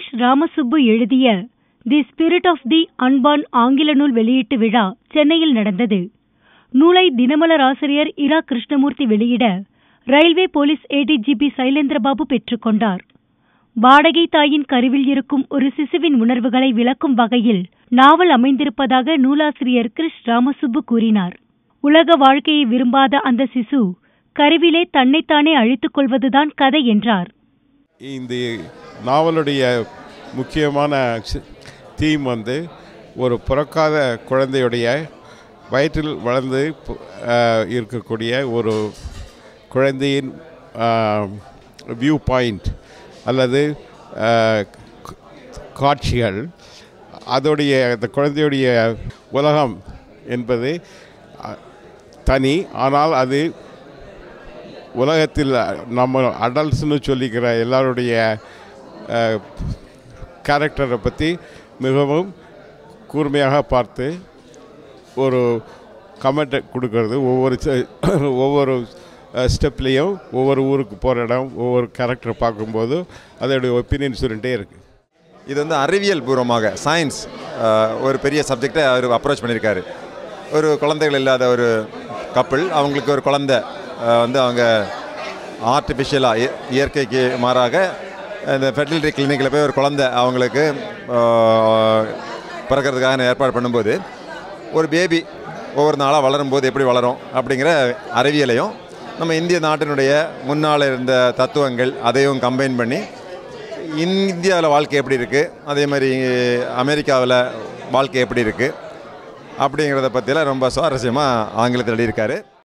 கிரிஷ் ராமசுப்பு எழுதிய தி spirit of the அன்பான் ஆங்கில நூல் வெளியீட்டு விழா சென்னையில் நடந்தது நூலை தினமலர் ஆசிரியர் இரா கிருஷ்ணமூர்த்தி வெளியிட ரயில்வே போலீஸ் ஏடிஜிபி சைலேந்திரபாபு பெற்றுக்கொண்டார் வாடகை தாயின் கருவில் இருக்கும் ஒரு சிசுவின் உணர்வுகளை விளக்கும் வகையில் நாவல் அமைந்திருப்பதாக நூலாசிரியர் கிரிஷ் ராமசுப்பு கூறினார் உலக வாழ்க்கையை விரும்பாத அந்த சிசு கருவிலே தன்னைத்தானே அழித்துக் கொள்வதுதான் கதை என்றார் இந்த நாவலுடைய முக்கியமான தீம் வந்து ஒரு பிறக்காத குழந்தையுடைய வயிற்றில் வளர்ந்து அஹ், இருக்கக்கூடிய ஒரு குழந்தையின் வியூ பாயிண்ட் அல்லது அஹ், க- காட்சிகள் அதோடைய அந்த குழந்தையுடைய உலகம் என்பது அஹ், தனி ஆனால் அது உலகத்தில் நம்ம அடல்ட்ஸ்னு சொல்லிக்கிற எல்லாருடைய கேரக்டரை பற்றி மிகவும் கூர்மையாக பார்த்து ஒரு கமெண்ட் கொடுக்கறது ஒவ்வொரு செ- ஒவ்வொரு ஸ்டெப்லேயும் ஒவ்வொரு ஊருக்கு போகிற இடம் ஒவ்வொரு கேரக்டரை பார்க்கும்போது அதோடைய ஒப்பீனியன் சொல்லிகிட்டே இருக்குது இது வந்து அறிவியல் பூர்வமாக சயின்ஸ் ஒரு பெரிய சப்ஜெக்டை அவர் அப்ரோச் பண்ணியிருக்காரு ஒரு குழந்தைகள் இல்லாத ஒரு கப்பிள் அவங்களுக்கு ஒரு குழந்தை அஹ், வந்து அவங்க ஆர்டிஃபிஷியலாக இயற்கைக்கு மாறாக இந்த ஃபெர்டிலிட்டி கிளினிக்கில் போய் ஒரு குழந்தை அவங்களுக்கு அஹ், பிறக்கிறதுக்காக ஏற்பாடு பண்ணும்போது ஒரு பேபி ஒவ்வொரு நாளாக வளரும்போது எப்படி வளரும் அப்படிங்கிற அறிவியலையும் நம்ம இந்திய நாட்டினுடைய முன்னால் இருந்த தத்துவங்கள் அதையும் கம்பைன் பண்ணி இந்தியாவில் வாழ்க்கை எப்படி இருக்குது அதே மாதிரி அமெரிக்காவில் வாழ்க்கை எப்படி இருக்குது அப்படிங்கிறத பற்றிலாம் ரொம்ப சுவாரஸ்யமாக ஆங்கிலத்தில் எழுதியிருக்காரு